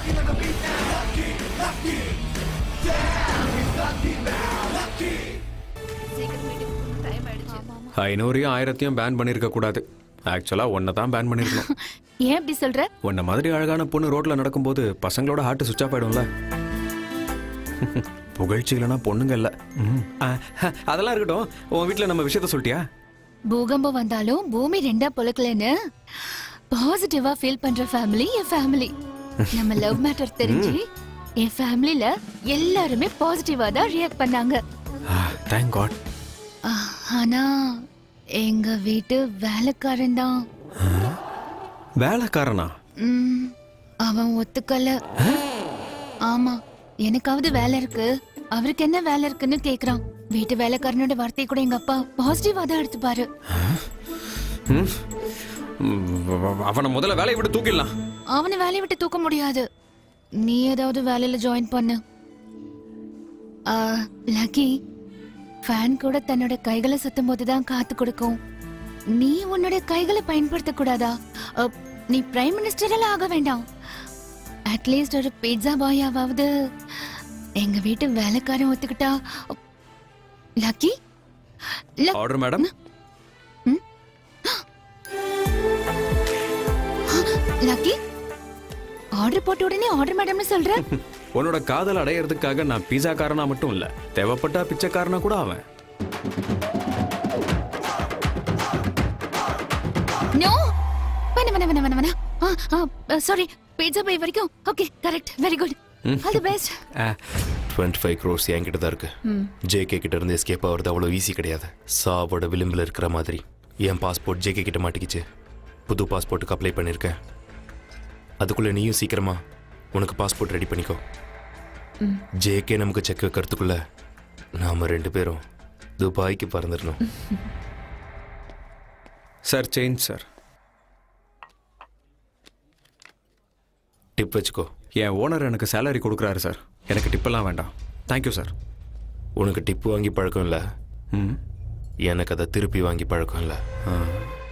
சீக்கிரம் வீட்டுக்கு டைம் ஆயிடுச்சு ஐநூறையும் ஆயிரத்தையும் பேன் பண்ணியிருக்க கூடாது ஆக்சுவலா ஒன்னை தான் பேன் பண்ணிருக்கணும் ஏன் அப்படி சொல்ற உன்ன மாதிரி அழகான பொண்ணு ரோட்ல நடக்கும்போது பசங்களோட ஹார்ட் சுவிச் ஆஃப் ஆயிடும்ல புகழ்ச்சி இல்லைன்னா பொண்ணுங்க இல்ல ம். ஆ, அதெல்லாம் இருக்கட்டும் உன் வீட்ல நம்ம விஷயத்த சொல்லிட்டியா பூகம்பம் வந்தாலும் பூமி ரெண்டா பொழுக்கலன்னு பாசிட்டிவா ஃபீல் பண்ற ஃபேமிலி என் ஃபேமிலி நம்ம லவ் மேட்டர் தெரிஞ்சு என் ஃபேமிலில எல்லாருமே பாசிட்டிவா தான் ரியாக்ட் பண்ணாங்க தேங்க் காட் ஆ, ஆனா எங்க வீட்டு வேலைக்காரன் தான் வேலைக்காரனா ம், அவன் ஒத்துக்கல ஆமா எனக்காவது வேலை இருக்கு அவருக்கு என்ன வேலை இருக்குன்னு கேக்குறான் வீட்டு வேலைக்காரனோட வார்த்தையை கூட எங்க அப்பா பாசிட்டிவா தான் எடுத்துப்பாரு ம். ம், அவனை முதல்ல வேலையை விட்டு தூக்கிடலாம் அவனை வேலையை விட்டு தூக்க முடியாது நீ ஏதாவது வேலையில ஜாயின் பண்ணு ஆ, லக்கி ஃபேன் கூட தன்னோட கைகளை சுத்தும் போதுதான் காத்து கொடுக்கும் நீ உன்னோட கைகளை பயன்படுத்த கூடாதா அ, நீ பிரைம் மினிஸ்டர் எல்லாம் ஆக வேண்டாம் அட்லீஸ்ட் ஒரு பீட்சா பாயாவது எங்க வீட்டு வேலைக்காரன் ஒத்துக்கிட்டா lucky luck- order madam lucky order போட்ட உடனே ஆர்டர் மேடம்னு சொல்ற உன்னோட காதல் அடையறதுக்காக நான் பீஸா காரனா மட்டும் இல்ல தேவைப்பட்டா பிச்சைக்காரனா கூட அவன் நோ வேணா வேணா வேணா வேணா வேணா சாரி பீட்சா பை வரைக்கும் okay correct very good all the best twenty five crores என்கிட்ட தான் இருக்கு ஜேகே கிட்ட இருந்து எஸ்கேப் ஆகிறது அவ்வளோ ஈஸி கிடையாது சாவோட விளிம்பில் இருக்கிற மாதிரி என் பாஸ்போர்ட் ஜேகே கிட்ட மாட்டிக்கிச்சு புது பாஸ்போர்ட்டுக்கு அப்ளை பண்ணியிருக்கேன் அதுக்குள்ள நீயும் சீக்கிரமா உனக்கு பாஸ்போர்ட் ரெடி பண்ணிக்கோ ஜேகே நமக்கு செக் வைக்கிறதுக்குள்ள நாம ரெண்டு பேரும் துபாய்க்கு பறந்துடணும் சார் சேஞ்ச் சார் டிப் வச்சுக்கோ என் ஓனர் எனக்கு சேலரி கொடுக்குறாரு சார் எனக்கு டிப்பெல்லாம் வேண்டாம் தேங்க்யூ சார் உனக்கு டிப்பு வாங்கி பழக்கம் இல்லை ம் எனக்கு அதை திருப்பி வாங்கி பழக்கம் இல்லை ஆ